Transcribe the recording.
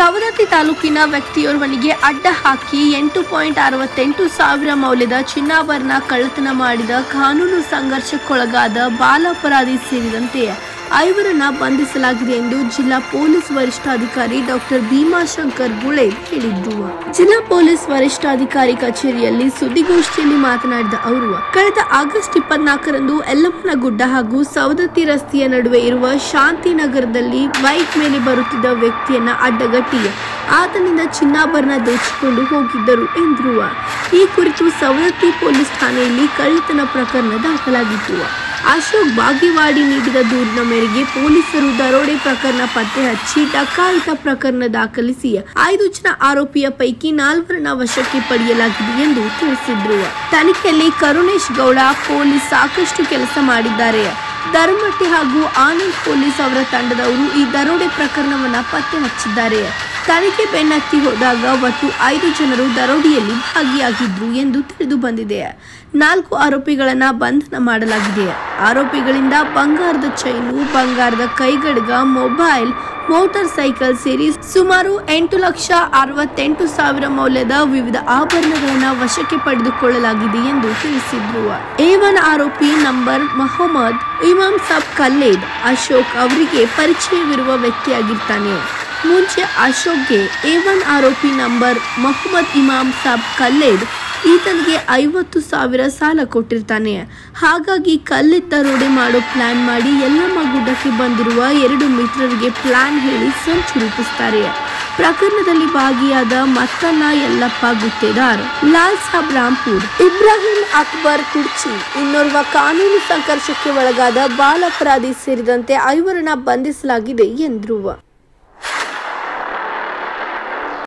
ಸವದತ್ತಿ ತಾಲೂಕಿನ ವ್ಯಕ್ತಿಯೋರ್ವನಿಗೆ ಅಡ್ಡ ಹಾಕಿ ಎಂಟು ಪಾಯಿಂಟ್ ಅರವತ್ತೆಂಟು ಸಾವಿರ ಮೌಲ್ಯದ ಚಿನ್ನಾಭರಣ ಕಳ್ಳತನ ಮಾಡಿದ ಕಾನೂನು ಸಂಘರ್ಷಕ್ಕೊಳಗಾದ ಬಾಲಾಪರಾಧಿ ಸೇರಿದಂತೆ ಐವರನ್ನ ಬಂಧಿಸಲಾಗಿದೆ ಎಂದು ಜಿಲ್ಲಾ ಪೊಲೀಸ್ ವರಿಷ್ಠಾಧಿಕಾರಿ ಡಾಕ್ಟರ್ ಭೀಮಾಶಂಕರ್ ಗುಳೆ ಹೇಳಿದ್ರು ಜಿಲ್ಲಾ ಪೊಲೀಸ್ ವರಿಷ್ಠಾಧಿಕಾರಿ ಕಚೇರಿಯಲ್ಲಿ ಸುದ್ದಿಗೋಷ್ಠಿಯಲ್ಲಿ ಮಾತನಾಡಿದ ಅವರು ಕಳೆದ ಆಗಸ್ಟ್ ಇಪ್ಪತ್ನಾಲ್ಕರಂದು ಯಲ್ಲಮ್ಮನ ಗುಡ್ಡ ಹಾಗೂ ಸವದತ್ತಿ ರಸ್ತೆಯ ನಡುವೆ ಇರುವ ಶಾಂತಿನಗರದಲ್ಲಿ ಬೈಕ್ ಮೇಲೆ ಬರುತ್ತಿದ್ದ ವ್ಯಕ್ತಿಯನ್ನ ಅಡ್ಡಗಟ್ಟಿ ಆತನಿಂದ ಚಿನ್ನಾಭರಣ ದೋಚಿಕೊಂಡು ಹೋಗಿದ್ದರು ಎಂದರು ಈ ಕುರಿತು ಸವದತ್ತಿ ಪೊಲೀಸ್ ಠಾಣೆಯಲ್ಲಿ ಕಳ್ಳತನ ಪ್ರಕರಣ ದಾಖಲಾಗಿತ್ತು ಅಶೋಕ್ ಬಾಗೇವಾಡಿ ನೀಡಿದ ದೂರಿನ ಮೇರೆಗೆ ಪೊಲೀಸರು ದರೋಡೆ ಪ್ರಕರಣ ಪತ್ತೆ ಹಚ್ಚಿ ಡಕಾಯಿತ ಪ್ರಕರಣ ದಾಖಲಿಸಿ ಐದು ಜನ ಆರೋಪಿಯ ಪೈಕಿ ನಾಲ್ವರನ್ನ ವಶಕ್ಕೆ ಪಡೆಯಲಾಗಿದೆ ಎಂದು ತಿಳಿಸಿದ್ರು ತನಿಖೆಯಲ್ಲಿ ಕರುಣೇಶ್ ಗೌಡ ಪೊಲೀಸ್ ಸಾಕಷ್ಟು ಕೆಲಸ ಮಾಡಿದ್ದಾರೆ ಧರ್ಮಟ್ಟಿ ಹಾಗೂ ಆನಂದ್ ಪೊಲೀಸ್ ಅವರ ತಂಡದವರು ಈ ದರೋಡೆ ಪ್ರಕರಣವನ್ನ ಪತ್ತೆ ಹಚ್ಚಿದ್ದಾರೆ ತನಿಖೆ ಬೆನ್ನತ್ತಿ ಹೋದಾಗ ಒಟ್ಟು ಐದು ಜನರು ದರೋಡೆಯಲ್ಲಿ ಭಾಗಿಯಾಗಿದ್ರು ಎಂದು ತಿಳಿದು ಬಂದಿದೆ ನಾಲ್ಕು ಆರೋಪಿಗಳನ್ನ ಬಂಧನ ಮಾಡಲಾಗಿದೆ ಆರೋಪಿಗಳಿಂದ ಬಂಗಾರದ ಚೈನು ಬಂಗಾರದ ಕೈಗಡಗ ಮೊಬೈಲ್ ಮೋಟಾರ್ ಸೈಕಲ್ ಸೇರಿ ಸುಮಾರು ಎಂಟು ಲಕ್ಷ ಅರವತ್ತೆಂಟು ಸಾವಿರ ಮೌಲ್ಯದ ವಿವಿಧ ಆಭರಣಗಳನ್ನ ವಶಕ್ಕೆ ಪಡೆದುಕೊಳ್ಳಲಾಗಿದೆ ಎಂದು ತಿಳಿಸಿದ್ರು ಏವನ್ ಆರೋಪಿ ನಂಬರ್ ಮೊಹಮ್ಮದ್ ಇಮಾಮ್ ಸಾಬ್ ಕಲ್ಲೇದ್ ಅಶೋಕ್ ಅವರಿಗೆ ಪರಿಚಯವಿರುವ ವ್ಯಕ್ತಿಯಾಗಿರ್ತಾನೆ ಮುಂಚೆ ಅಶೋಕ್ಗೆ ಎ ಒನ್ ಆರೋಪಿ ನಂಬರ್ ಮೊಹಮ್ಮದ್ ಇಮಾಮ್ ಸಾಬ್ ಕಲ್ಲೇದ್ ಈತನಿಗೆ ಐವತ್ತು ಸಾವಿರ ಸಾಲ ಕೊಟ್ಟಿರ್ತಾನೆ ಹಾಗಾಗಿ ಕಲ್ಲಿದ್ದ ದರೋಡೆ ಮಾಡೋ ಪ್ಲಾನ್ ಮಾಡಿ ಯಲ್ಲಮ್ಮ ಗುಡ್ಡಕ್ಕೆ ಬಂದಿರುವ ಎರಡು ಮಿತ್ರರಿಗೆ ಪ್ಲಾನ್ ಹೇಳಿ ಸಂಚು ರೂಪಿಸ್ತಾರೆ ಪ್ರಕರಣದಲ್ಲಿ ಭಾಗಿಯಾದ ಮತ್ತನ್ನ ಯಲ್ಲಪ್ಪ ಗುತ್ತೇದಾರ್ ಲಾಲ್ ಸಾಬ್ ರಾಂಪುರ್ ಇಬ್ರಾಹಿಂ ಅಕ್ಬರ್ ಕುರ್ಚಿ ಇನ್ನೋರ್ವ ಕಾನೂನು ಸಂಘರ್ಷಕ್ಕೆ ಒಳಗಾದ ಬಾಲ ಅಪರಾಧಿ ಸೇರಿದಂತೆ ಐವರನ್ನ ಬಂಧಿಸಲಾಗಿದೆ ಎಂದ್ರು